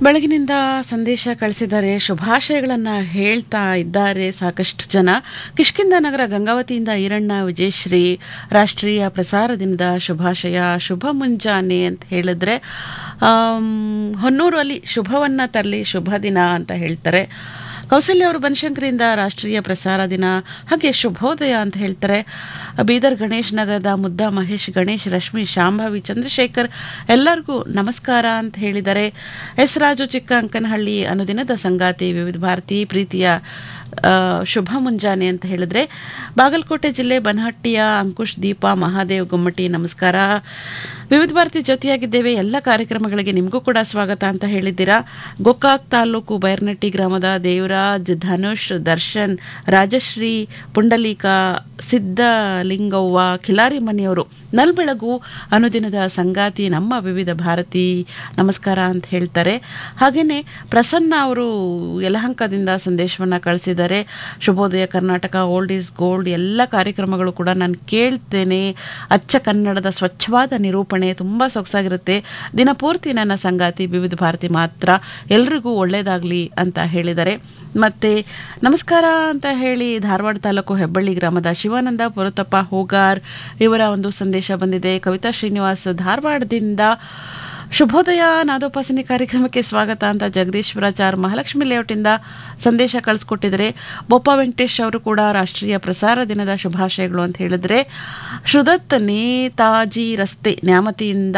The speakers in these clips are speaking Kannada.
ಬೆಳಗಿನಿಂದ ಸಂದೇಶ ಕಳಿಸಿದ್ದಾರೆ ಶುಭಾಶಯಗಳನ್ನು ಹೇಳ್ತಾ ಇದ್ದಾರೆ ಸಾಕಷ್ಟು ಜನ ಕಿಷ್ಕಿಂದ ನಗರ ಗಂಗಾವತಿಯಿಂದ ಈರಣ್ಣ ವಿಜಯಶ್ರೀ ರಾಷ್ಟ್ರೀಯ ಪ್ರಸಾರ ದಿನದ ಶುಭಾಶಯ ಶುಭ ಮುಂಜಾನೆ ಅಂತ ಹೇಳಿದ್ರೆ ಆಮ್, ಹೊನ್ನೂರಲ್ಲಿ ಶುಭವನ್ನ ತರಲಿ ಶುಭ ದಿನ ಅಂತ ಹೇಳ್ತಾರೆ ಕೌಸಲ್ಯ ಅವರು ಬನಶಂಕರಿಯಿಂದ ರಾಷ್ಟ್ರೀಯ ಪ್ರಸಾರ ದಿನ ಹಾಗೆ ಶುಭೋದಯ ಅಂತ ಹೇಳ್ತಾರೆ ಬೀದರ್ ಗಣೇಶ್ ನಗರದ ಮುದ್ದ ಮಹೇಶ್ ಗಣೇಶ್ ರಶ್ಮಿ ಶಾಂಭವಿ ಚಂದ್ರಶೇಖರ್ ಎಲ್ಲರಿಗೂ ನಮಸ್ಕಾರ ಅಂತ ಹೇಳಿದ್ದಾರೆ ಎಸ್ ರಾಜು ಚಿಕ್ಕ ಅಂಕನಹಳ್ಳಿ ಅನುದಿನದ ಸಂಗಾತಿ ವಿವಿಧ ಭಾರತಿ ಪ್ರೀತಿಯ ಆ, ಶುಭ ಮುಂಜಾನೆ ಅಂತ ಹೇಳಿದ್ರೆ ಬಾಗಲಕೋಟೆ ಜಿಲ್ಲೆ ಬನಹಟ್ಟಿಯ ಅಂಕುಶ್ ದೀಪ ಮಹಾದೇವ್ ಗುಮ್ಮಟಿ ನಮಸ್ಕಾರ ವಿವಿಧ ಭಾರತಿ ಜೊತೆಯಾಗಿದ್ದೇವೆ ಎಲ್ಲ ಕಾರ್ಯಕ್ರಮಗಳಿಗೆ ನಿಮಗೂ ಕೂಡ ಸ್ವಾಗತ ಅಂತ ಹೇಳಿದ್ದೀರಾ ಗೋಕಾಕ್ ತಾಲೂಕು ಬೈರ್ನಟ್ಟಿ ಗ್ರಾಮದ ದೇವರಾಜ್ ಧನುಷ್ ದರ್ಶನ್ ರಾಜಶ್ರೀ ಪುಂಡಲೀಕ ಸಿದ್ಧಲಿಂಗವ್ವ ಖಿಲಾರಿ ಮನೆಯವರು ನಲ್ಬೆಳಗು ಅನುದಿನದ ಸಂಗಾತಿ ನಮ್ಮ ವಿವಿಧ ಭಾರತಿ ನಮಸ್ಕಾರ ಅಂತ ಹೇಳ್ತಾರೆ ಹಾಗೇನೆ ಪ್ರಸನ್ನ ಅವರು ಯಲಹಂಕದಿಂದ ಸಂದೇಶವನ್ನ ಕಳಿಸಿದ್ದಾರೆ ಶುಭೋದಯ ಕರ್ನಾಟಕ ಓಲ್ಡ್ ಈಸ್ ಗೋಲ್ಡ್ ಎಲ್ಲ ಕಾರ್ಯಕ್ರಮಗಳು ಕೂಡ ನಾನು ಕೇಳ್ತೇನೆ ಅಚ್ಚ ಕನ್ನಡದ ಸ್ವಚ್ಛವಾದ ನಿರೂಪಣೆ ತುಂಬ ಸೊಗಸಾಗಿರುತ್ತೆ ದಿನಪೂರ್ತಿ ನನ್ನ ಸಂಗಾತಿ ವಿವಿಧ ಭಾರತಿ ಮಾತ್ರ ಎಲ್ರಿಗೂ ಒಳ್ಳೇದಾಗ್ಲಿ ಅಂತ ಹೇಳಿದ್ದಾರೆ ಮತ್ತೆ ನಮಸ್ಕಾರ ಅಂತ ಹೇಳಿ ಧಾರವಾಡ ತಾಲೂಕು ಹೆಬ್ಬಳ್ಳಿ ಗ್ರಾಮದ ಶಿವಾನಂದ ಪುರತಪ್ಪ ಹೋಗಾರ್ ಇವರ ಒಂದು ಸಂದೇಶ ಬಂದಿದೆ ಕವಿತಾ ಶ್ರೀನಿವಾಸ್ ಧಾರವಾಡದಿಂದ ಶುಭೋದಯ ನಾದೋಪಾಸನೆ ಕಾರ್ಯಕ್ರಮಕ್ಕೆ ಸ್ವಾಗತ ಅಂತ ಜಗದೀಶ್ವರಾಚಾರ್ ಮಹಾಲಕ್ಷ್ಮಿ ಲೇಔಟಿಂದ ಸಂದೇಶ ಕಳಿಸ್ಕೊಟ್ಟಿದ್ದಾರೆ ಬೋಪ ವೆಂಕಟೇಶ್ ಅವರು ಕೂಡ ರಾಷ್ಟ್ರೀಯ ಪ್ರಸಾರ ದಿನದ ಶುಭಾಶಯಗಳು ಅಂತ ಹೇಳಿದ್ರೆ ಶ್ರುದತ್ ನೇತಾಜಿ ರಸ್ತೆ ನ್ಯಾಮತಿಯಿಂದ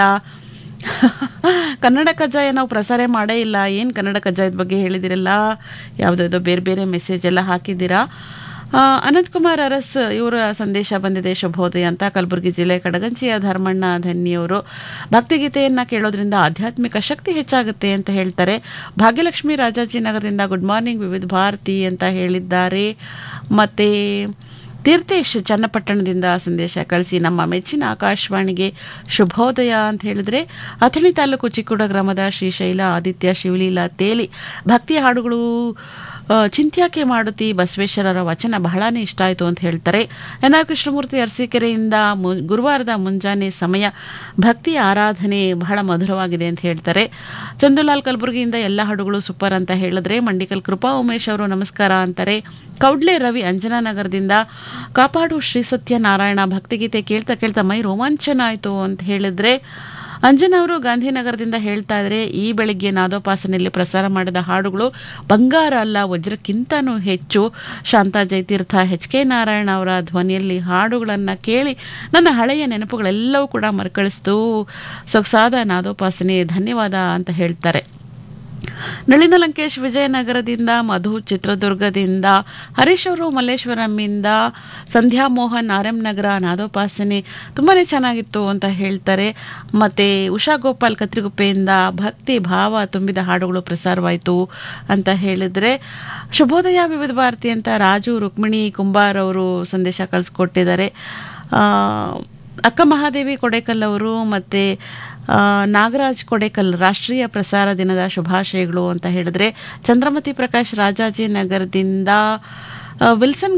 ಕನ್ನಡ ಕಜ್ಜಾಯ ನಾವು ಪ್ರಸಾರ ಮಾಡೇ ಇಲ್ಲ ಏನು ಕನ್ನಡ ಕಜ್ಜಾಯದ ಬಗ್ಗೆ ಹೇಳಿದಿರಲ್ಲ ಯಾವುದಾವುದೋ ಬೇರೆ ಬೇರೆ ಮೆಸೇಜ್ ಎಲ್ಲ ಹಾಕಿದ್ದೀರಾ ಆ, ಅನಂತ್ ಕುಮಾರ್ ಅರಸ್ ಇವರ ಸಂದೇಶ ಬಂದಿದೆ ಶುಭೋದಯ ಅಂತ ಕಲಬುರಗಿ ಜಿಲ್ಲೆ ಕಡಗಂಚಿಯ ಧರ್ಮಣ್ಣ ಧನ್ಯವರು ಭಕ್ತಿಗೀತೆಯನ್ನ ಕೇಳೋದ್ರಿಂದ ಆಧ್ಯಾತ್ಮಿಕ ಶಕ್ತಿ ಹೆಚ್ಚಾಗುತ್ತೆ ಅಂತ ಹೇಳ್ತಾರೆ ಭಾಗ್ಯಲಕ್ಷ್ಮಿ ರಾಜಾಜಿನಗರದಿಂದ ಗುಡ್ ಮಾರ್ನಿಂಗ್ ವಿವಿಧ ಭಾರತಿ ಅಂತ ಹೇಳಿದ್ದಾರೆ ಮತ್ತೆ ತೀರ್ಥೇಶ್ ಚನ್ನಪಟ್ಟಣದಿಂದ ಸಂದೇಶ ಕಳಿಸಿ ನಮ್ಮ ಮೆಚ್ಚಿನ ಆಕಾಶವಾಣಿಗೆ ಶುಭೋದಯ ಅಂತ ಹೇಳಿದ್ರೆ ಅಥಣಿ ತಾಲೂಕು ಚಿಕ್ಕುಡ ಗ್ರಾಮದ ಶ್ರೀಶೈಲ ಆದಿತ್ಯ ಶಿವಲೀಲಾ ತೇಲಿ ಭಕ್ತಿಯ ಹಾಡುಗಳು ಆ, ಚಿಂತ್ಯಾಕೆ ಮಾಡುತ್ತಿ ಬಸವೇಶ್ವರರ ವಚನ ಬಹಳಾನೇ ಇಷ್ಟ ಆಯಿತು ಅಂತ ಹೇಳ್ತಾರೆ ಎನ್ ಆರ್ ಕೃಷ್ಣಮೂರ್ತಿ ಅರಸೀಕೆರೆಯಿಂದ ಮು- ಗುರುವಾರದ ಮುಂಜಾನೆ ಸಮಯ ಭಕ್ತಿಯ ಆರಾಧನೆ ಬಹಳ ಮಧುರವಾಗಿದೆ ಅಂತ ಹೇಳ್ತಾರೆ ಚಂದುಲಾಲ್ ಕಲಬುರಗಿಯಿಂದ ಎಲ್ಲ ಹಾಡುಗಳು ಸೂಪರ್ ಅಂತ ಹೇಳಿದ್ರೆ ಮಂಡಿಕಲ್ ಕೃಪಾ ಉಮೇಶ್ ಅವರು ನಮಸ್ಕಾರ ಅಂತಾರೆ ಕೌಡ್ಲೆ ರವಿ ಅಂಜನಾನಗರದಿಂದ ಕಾಪಾಡು ಶ್ರೀ ಸತ್ಯನಾರಾಯಣ ಭಕ್ತಿಗೀತೆ ಕೇಳ್ತಾ ಕೇಳ್ತಾ ಮೈ ರೋಮಾಂಚನ ಆಯಿತು ಅಂತ ಹೇಳಿದ್ರೆ ಅಂಜನಾ ಅವರು ಗಾಂಧಿನಗರದಿಂದ ಹೇಳ್ತಾ ಇದ್ರೆ ಈ ಬೆಳಿಗ್ಗೆ ನಾದೋಪಾಸನೆಯಲ್ಲಿ ಪ್ರಸಾರ ಮಾಡಿದ ಹಾಡುಗಳು ಬಂಗಾರ ಅಲ್ಲ ವಜ್ರಕ್ಕಿಂತನೂ ಹೆಚ್ಚು ಶಾಂತಾ ಜಯತೀರ್ಥ ಎಚ್ ಕೆ ನಾರಾಯಣ ಅವರ ಧ್ವನಿಯಲ್ಲಿ ಹಾಡುಗಳನ್ನು ಕೇಳಿ ನನ್ನ ಹಳೆಯ ನೆನಪುಗಳೆಲ್ಲವೂ ಕೂಡ ಮರುಕಳಿಸ್ತು ಸೊಗಸಾದ ನಾದೋಪಾಸನೆ ಧನ್ಯವಾದ ಅಂತ ಹೇಳ್ತಾರೆ ನಳಿನ ಲಂಕೇಶ್ ವಿಜಯನಗರದಿಂದ ಮಧು ಚಿತ್ರದುರ್ಗದಿಂದ ಹರೀಶ್ ಅವರು ಮಲ್ಲೇಶ್ವರಂಯಿಂದ ಸಂಧ್ಯಾ ಮೋಹನ್ ಆರ್ ಎಂ ನಗರ ನಾದೋಪಾಸನೆ ತುಂಬಾನೇ ಚೆನ್ನಾಗಿತ್ತು ಅಂತ ಹೇಳ್ತಾರೆ ಮತ್ತೆ ಉಷಾ ಗೋಪಾಲ್ ಕತ್ರಿಗುಪ್ಪೆಯಿಂದ ಭಕ್ತಿ ಭಾವ ತುಂಬಿದ ಹಾಡುಗಳು ಪ್ರಸಾರವಾಯಿತು ಅಂತ ಹೇಳಿದ್ರೆ ಶುಭೋದಯ ವಿವಿಧ ಭಾರತಿ ಅಂತ ರಾಜು ರುಕ್ಮಿಣಿ ಕುಂಬಾರ್ ಅವರು ಸಂದೇಶ ಕಳಿಸ್ಕೊಟ್ಟಿದ್ದಾರೆ ಆ, ಅಕ್ಕ ಮಹಾದೇವಿ ಕೊಡೇಕಲ್ ಅವರು ಮತ್ತೆ ಆ, ನಾಗರಾಜ್ ಕೊಡೇಕಲ್ ರಾಷ್ಟ್ರೀಯ ಪ್ರಸಾರ ದಿನದ ಶುಭಾಶಯಗಳು ಅಂತ ಹೇಳಿದ್ರೆ ಚಂದ್ರಮತಿ ಪ್ರಕಾಶ್ ರಾಜಾಜಿನಗರದಿಂದ ಆ, ವಿಲ್ಸನ್